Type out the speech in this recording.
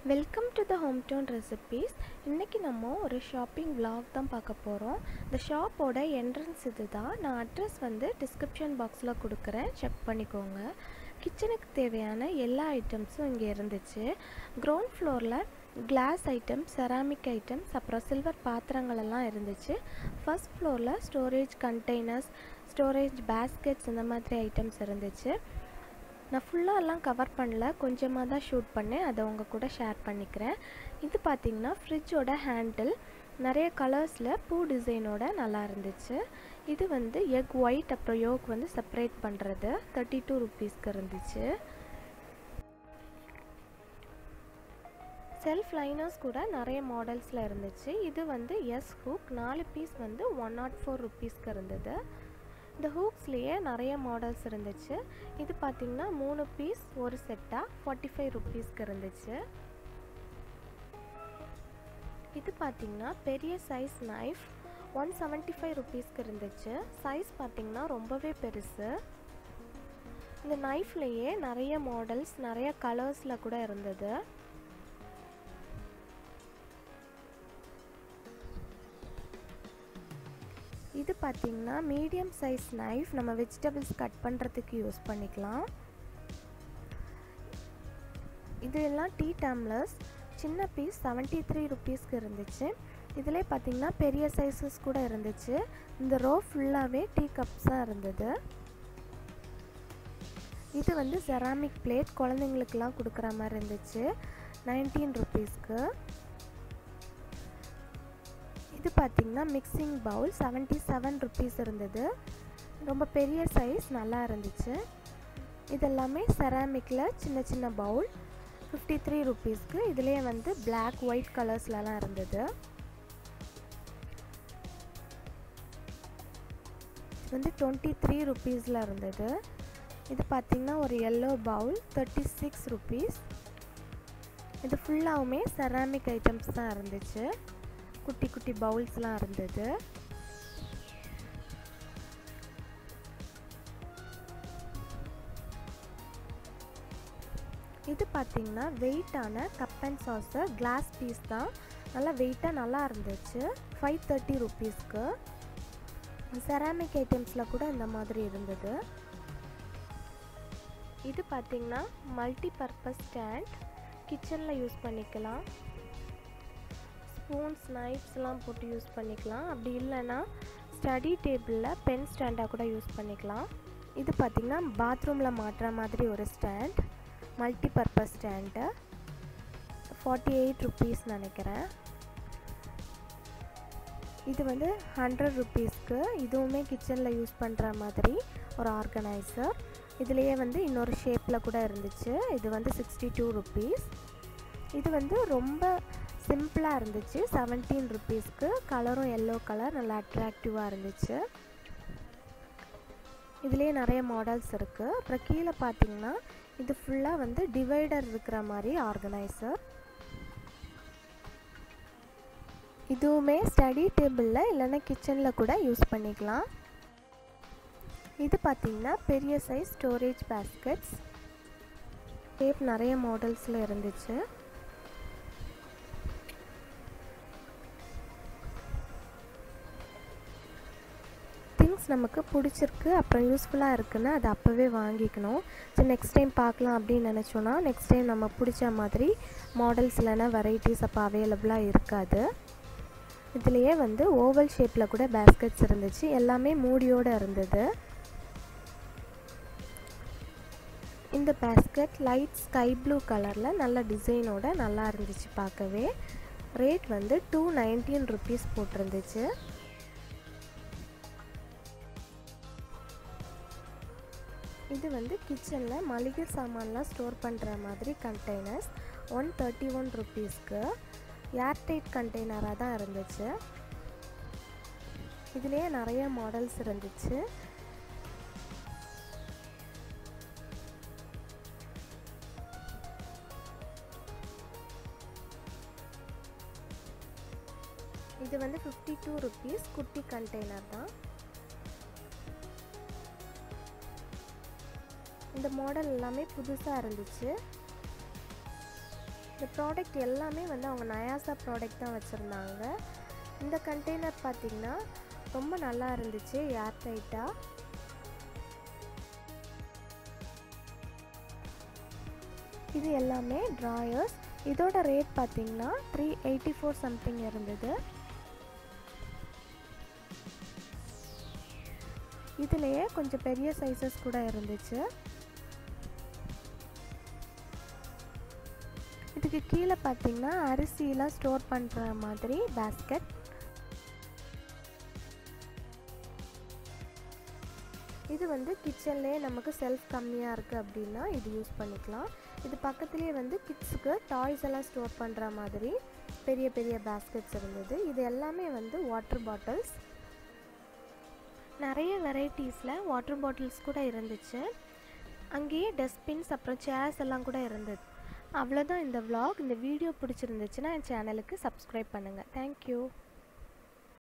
welcome to the home town recipes இன்றைக்கி நம்ம ஒரு ஷாப்பிங் vlog தான் பார்க்க போகிறோம் இந்த ஷாப்போட என்ட்ரன்ஸ் இது தான் நான் அட்ரஸ் வந்து டிஸ்கிரிப்ஷன் பாக்ஸில் கொடுக்குறேன் செக் பண்ணிக்கோங்க கிச்சனுக்கு தேவையான எல்லா ஐட்டம்ஸும் இங்கே இருந்துச்சு கிரவுண்ட் ஃப்ளோரில் கிளாஸ் ஐட்டம்ஸ் செராமிக் ஐட்டம்ஸ் அப்புறம் சில்வர் பாத்திரங்கள் எல்லாம் இருந்துச்சு ஃபர்ஸ்ட் ஃப்ளோரில் ஸ்டோரேஜ் கண்டெய்னர்ஸ் ஸ்டோரேஜ் பேஸ்கெட்ஸ் இந்த மாதிரி ஐட்டம்ஸ் இருந்துச்சு நான் ஃபுல்லாக எல்லாம் கவர் பண்ணல கொஞ்சமாக தான் ஷூட் பண்ணேன் அதை உங்கள் கூட ஷேர் பண்ணிக்கிறேன் இது பார்த்திங்கன்னா ஃப்ரிட்ஜோட ஹேண்டில் நிறைய கலர்ஸில் பூ டிசைனோட நல்லா இருந்துச்சு இது வந்து எக் ஒயிட் அப்புறம் யோக் வந்து செப்பரேட் பண்ணுறது தேர்ட்டி டூ ருபீஸ்க்கு இருந்துச்சு செல்ஃப் லைனர்ஸ் கூட நிறைய மாடல்ஸில் இருந்துச்சு இது வந்து எஸ் ஹூக் நாலு பீஸ் வந்து ஒன் நாட் ஃபோர் ருபீஸ்க்கு இருந்தது இந்த ஹூக்ஸ்லேயே நிறைய மாடல்ஸ் இருந்துச்சு இது பார்த்திங்கன்னா மூணு பீஸ் ஒரு செட்டாக ஃபார்ட்டி ஃபைவ் ருபீஸ்க்கு இருந்துச்சு இது பார்த்திங்கன்னா பெரிய size knife one seventy five ருபீஸ்க்கு இருந்துச்சு சைஸ் பார்த்திங்கன்னா ரொம்பவே பெருசு இந்த நைஃப்லேயே நிறைய மாடல்ஸ் நிறைய கலர்ஸில் கூட இருந்தது இது பார்த்திங்கன்னா மீடியம் சைஸ் நைஃப் நம்ம வெஜிடபிள்ஸ் கட் பண்ணுறதுக்கு யூஸ் பண்ணிக்கலாம் இது எல்லாம் டீ டம்ளர்ஸ் சின்ன பீஸ் செவன்ட்டி த்ரீ ருபீஸ்க்கு இருந்துச்சு இதிலே பார்த்திங்கன்னா பெரிய சைஸஸ் கூட இருந்துச்சு இந்த ரோ ஃபுல்லாகவே டீ கப்ஸாக இருந்தது இது வந்து செராமிக் பிளேட் குழந்தைங்களுக்கெல்லாம் கொடுக்குற மாதிரி இருந்துச்சு நைன்டீன் ருபீஸ்க்கு இது பார்த்திங்கன்னா mixing bowl seventy seven rupees இருந்தது ரொம்ப பெரிய சைஸ் நல்லா இருந்துச்சு இதெல்லாமே செராமிக்கில் சின்ன சின்ன பவுல் ஃபிஃப்டி த்ரீ ருபீஸ்க்கு இதுலேயே வந்து பிளாக் ஒயிட் கலர்ஸ்லலாம் இருந்தது வந்து டுவெண்ட்டி த்ரீ ருபீஸில் இருந்தது இது பார்த்திங்கன்னா ஒரு yellow bowl thirty six rupees இது ஃபுல்லாகவுமே செராமிக் ஐட்டம்ஸ் தான் இருந்துச்சு குட்டி குட்டி பவுல்ஸ்லாம் இருந்தது இது பார்த்திங்கன்னா வெயிட்டான cup and saucer glass piece தான் நல்லா வெயிட்டாக நல்லா இருந்துச்சு ஃபைவ் தேர்ட்டி ருபீஸ்க்கு செராமிக் ஐட்டம்ஸில் கூட இந்த மாதிரி இருந்தது இது பார்த்திங்கன்னா மல்டி பர்பஸ் ஸ்டாண்ட் கிச்சனில் யூஸ் பண்ணிக்கலாம் ஸ்பூன்ஸ் நைஃப்ஸ்லாம் போட்டு யூஸ் பண்ணிக்கலாம் அப்படி இல்லைன்னா ஸ்டடி டேபிளில் பென் ஸ்டாண்டாக கூட யூஸ் பண்ணிக்கலாம் இது பார்த்திங்கன்னா பாத்ரூமில் மாட்டுற மாதிரி ஒரு stand multi purpose stand forty eight rupees நினைக்கிறேன் இது வந்து ஹண்ட்ரட் ருபீஸ்க்கு இதுவுமே கிச்சனில் யூஸ் பண்ணுற மாதிரி ஒரு ஆர்கனைசர் இதுலேயே வந்து இன்னொரு ஷேப்பில் கூட இருந்துச்சு இது வந்து சிக்ஸ்டி டூ ருபீஸ் இது வந்து ரொம்ப சிம்பிளாக இருந்துச்சு செவன்டீன் ருபீஸ்க்கு கலரும் எல்லோ கலர் நல்லா அட்ராக்டிவாக இருந்துச்சு இதுலேயே நிறைய மாடல்ஸ் இருக்குது அப்புறம் கீழே பார்த்தீங்கன்னா இது ஃபுல்லாக வந்து டிவைடர் இருக்கிற மாதிரி ஆர்கனைசர் இதுவுமே ஸ்டடி டேபிளில் இல்லைன்னா கிச்சனில் கூட யூஸ் பண்ணிக்கலாம் இது பார்த்திங்கன்னா பெரிய சைஸ் ஸ்டோரேஜ் பேஸ்கெட்ஸ் டேப் நிறைய மாடல்ஸில் இருந்துச்சு திங்ஸ் நமக்கு பிடிச்சிருக்கு அப்புறம் யூஸ்ஃபுல்லாக இருக்குன்னு அதை அப்போவே வாங்கிக்கணும் சரி நெக்ஸ்ட் டைம் பார்க்கலாம் அப்படின்னு நினச்சோன்னா நெக்ஸ்ட் டைம் நம்ம பிடிச்ச மாதிரி மாடல்ஸ் இல்லைன்னா வெரைட்டிஸ் அப்போ அவைலபிளாக இருக்காது இதுலேயே வந்து ஓவல் ஷேப்பில் கூட பேஸ்கெட்ஸ் இருந்துச்சு எல்லாமே மூடியோடு இருந்தது இந்த பேஸ்கெட் லைட் ஸ்கை ப்ளூ கலரில் நல்ல டிசைனோட நல்லா இருந்துச்சு பார்க்கவே ரேட் வந்து டூ நைன்டீன் ருபீஸ் போட்டிருந்துச்சு இது வந்து கிச்சனில் மளிகை சாமான்லாம் ஸ்டோர் பண்ணுற மாதிரி கண்டெய்னர்ஸ் ஒன் தேர்ட்டி ஒன் ருபீஸ்க்கு ஏர்டைட் கண்டெய்னராக தான் இருந்துச்சு இதுலேயே நிறைய மாடல்ஸ் இருந்துச்சு இது வந்து ஃபிஃப்டி டூ ருபீஸ் குட்டி கண்டெய்னர் தான் இந்த மாடல் எல்லாமே புதுசாக இருந்துச்சு இந்த ப்ராடக்ட் எல்லாமே வந்து அவங்க நயாசா ப்ராடக்ட் தான் வச்சுருந்தாங்க இந்த கண்டெய்னர் பார்த்திங்கன்னா ரொம்ப நல்லா இருந்துச்சு ஏர் டைட்டாக இது எல்லாமே ட்ராயர்ஸ் இதோட ரேட் பார்த்திங்கன்னா த்ரீ எயிட்டி ஃபோர் சம்திங் இருந்தது இதுலேயே கொஞ்சம் பெரிய சைஸஸ் கூட இருந்துச்சு இதுக்கு கீழே பார்த்தீங்கன்னா அரிசியெலாம் ஸ்டோர் பண்ணுற மாதிரி பேஸ்கெட் இது வந்து கிச்சன்லேயே நமக்கு செல்ஃப் கம்மியாக இருக்குது அப்படின்னா இது யூஸ் பண்ணிக்கலாம் இது பக்கத்துலேயே வந்து கிட்ஸுக்கு டாய்ஸ் எல்லாம் ஸ்டோர் பண்ணுற மாதிரி பெரிய பெரிய பேஸ்கெட்ஸ் இருந்தது இது எல்லாமே வந்து வாட்டர் பாட்டில்ஸ் நிறைய வெரைட்டிஸில் வாட்டர் பாட்டில்ஸ் கூட இருந்துச்சு அங்கேயே டஸ்ட்பின்ஸ் அப்புறம் சேர்ஸ் எல்லாம் கூட இருந்தது அவ்வளோதான் இந்த vlog இந்த வீடியோ பிடிச்சிருந்துச்சுன்னா என் சேனலுக்கு சப்ஸ்கிரைப் பண்ணுங்கள் தேங்க்யூ